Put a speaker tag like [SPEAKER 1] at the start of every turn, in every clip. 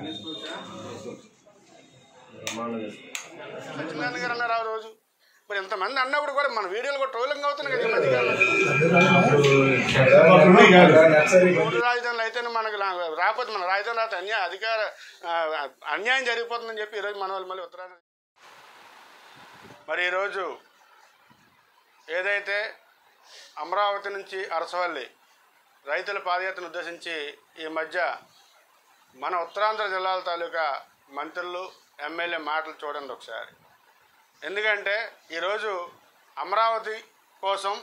[SPEAKER 1] సత్యనారాయణ గారు అన్నారు ఆ రోజు మరి ఇంతమంది అన్నప్పుడు కూడా మన వీడియోలు కూడా ట్రోలింగ్ అవుతున్నాయి కదా ఈ మధ్యకాలంలో మూడు రాజధానులు అయితేనే మనకు లా- రాకపోతే మన రాజధాని రాత అన్యాయ అధికార ఆ, అన్యాయం జరిగిపోతుందని చెప్పి ఈరోజు మన వాళ్ళు మళ్ళీ ఉత్తరాంధ్ర మరి ఈరోజు ఏదైతే అమరావతి నుంచి అరసవల్లి రైతుల పాదయాత్రను ఉద్దేశించి ఈ మధ్య మన ఉత్తరాంధ్ర జిల్లాల తాలూకా మంత్రులు ఎమ్మెల్యే మాటలు చూడండి ఒకసారి ఎందుకంటే ఈరోజు అమరావతి కోసం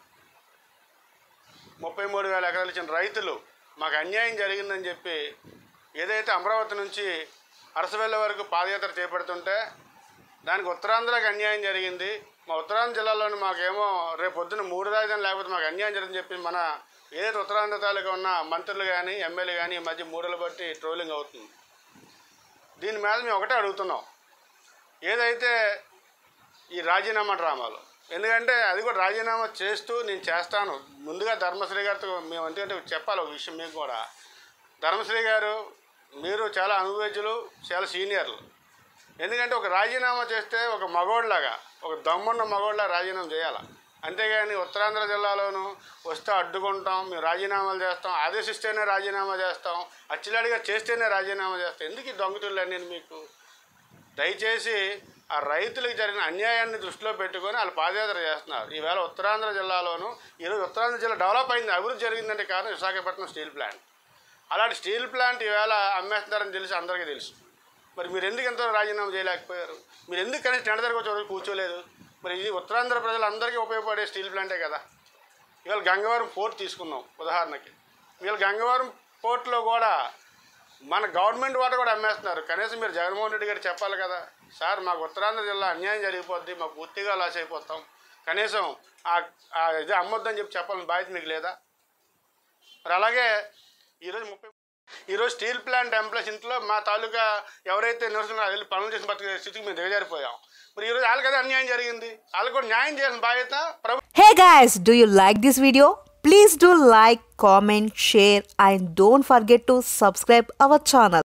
[SPEAKER 1] ముప్పై మూడు వేల ఎకరాలు ఇచ్చిన రైతులు మాకు అన్యాయం జరిగిందని చెప్పి ఏదైతే అమరావతి నుంచి అరసవెల్లి వరకు పాదయాత్ర చేపడుతుంటే దానికి ఉత్తరాంధ్రకి అన్యాయం జరిగింది మా ఉత్తరాంధ్ర జిల్లాలోని మాకేమో రేపు పొద్దున్న మూడు రాజధానులు లేకపోతే మాకు అన్యాయం జరిగిందని చెప్పి మన ఏదైతే ఉత్తరాంధ్ర తాలూకా ఉన్న మంత్రులు కానీ ఎమ్మెల్యే కానీ ఈ మధ్య మూడలు బట్టి ట్రోలింగ్ అవుతుంది దీని మీద మేము ఒకటే అడుగుతున్నాం ఏదైతే ఈ రాజీనామా డ్రామాలు ఎందుకంటే అది కూడా రాజీనామా చేస్తూ నేను చేస్తాను ముందుగా ధర్మశ్రీ గారితో మేము ఎందుకంటే చెప్పాలి ఒక విషయం మీకు కూడా ధర్మశ్రీ గారు మీరు చాలా అనుభవజ్ఞులు చాలా సీనియర్లు ఎందుకంటే ఒక రాజీనామా చేస్తే ఒక మగోడ్లాగా ఒక దమ్మున్న మగోడ్లా రాజీనామా చేయాలి అంతేగాని ఉత్తరాంధ్ర జిల్లాలోను వస్తే అడ్డుకుంటాం మేము రాజీనామాలు చేస్తాం ఆదేశిస్తేనే రాజీనామా చేస్తాం అచ్చిలాడిగా చేస్తేనే రాజీనామా చేస్తాం ఎందుకు ఈ దొంగతులు నేను మీకు దయచేసి ఆ రైతులకు జరిగిన అన్యాయాన్ని దృష్టిలో పెట్టుకొని వాళ్ళు పాదయాత్ర చేస్తున్నారు ఈవేళ ఉత్తరాంధ్ర జిల్లాలోను ఈరోజు ఉత్తరాంధ్ర జిల్లా డెవలప్ అయింది అభివృద్ధి జరిగిందంటే కారణం విశాఖపట్నం స్టీల్ ప్లాంట్ అలాంటి స్టీల్ ప్లాంట్ ఈవేళ అమ్మేస్తున్నారని తెలిసి అందరికీ తెలుసు మరి మీరు ఎందుకు ఎంతో రాజీనామా చేయలేకపోయారు మీరు ఎందుకు కనీసం టెండ దగ్గర వచ్చి కూర్చోలేదు మరి ఇది ఉత్తరాంధ్ర ప్రజలందరికీ ఉపయోగపడే స్టీల్ ప్లాంటే కదా ఇవాళ గంగవరం పోర్ట్ తీసుకుందాం ఉదాహరణకి ఇవాళ గంగవరం పోర్ట్లో కూడా మన గవర్నమెంట్ వాటర్ కూడా అమ్మేస్తున్నారు కనీసం మీరు జగన్మోహన్ రెడ్డి గారు చెప్పాలి కదా సార్ మాకు ఉత్తరాంధ్ర జిల్లా అన్యాయం జరిగిపోద్ది మాకు పూర్తిగా లాస్ అయిపోతాం కనీసం ఆ- ఆ ఇది అమ్మొద్దని చెప్పి చెప్పాలని బాధ్యత మీకు లేదా మరి అలాగే ఈరోజు ముప్పై ఈరోజు స్టీల్ ప్లాంట్ ఎంప్లాయీస్ ఇంట్లో మా తాలూకా ఎవరైతే నివసిస్తున్నారో వెళ్ళి పనులు చేసిన బతికే స్థితికి మేము దిగజారిపోయాం మరి ఈరోజు వాళ్ళకి అదే అన్యాయం జరిగింది వాళ్ళకి కూడా న్యాయం చేయాల్సిన బాధ్యత ప్రభుత్వం
[SPEAKER 2] Hey guys, do you like this video? Please do like, comment, share and don't forget to subscribe our channel.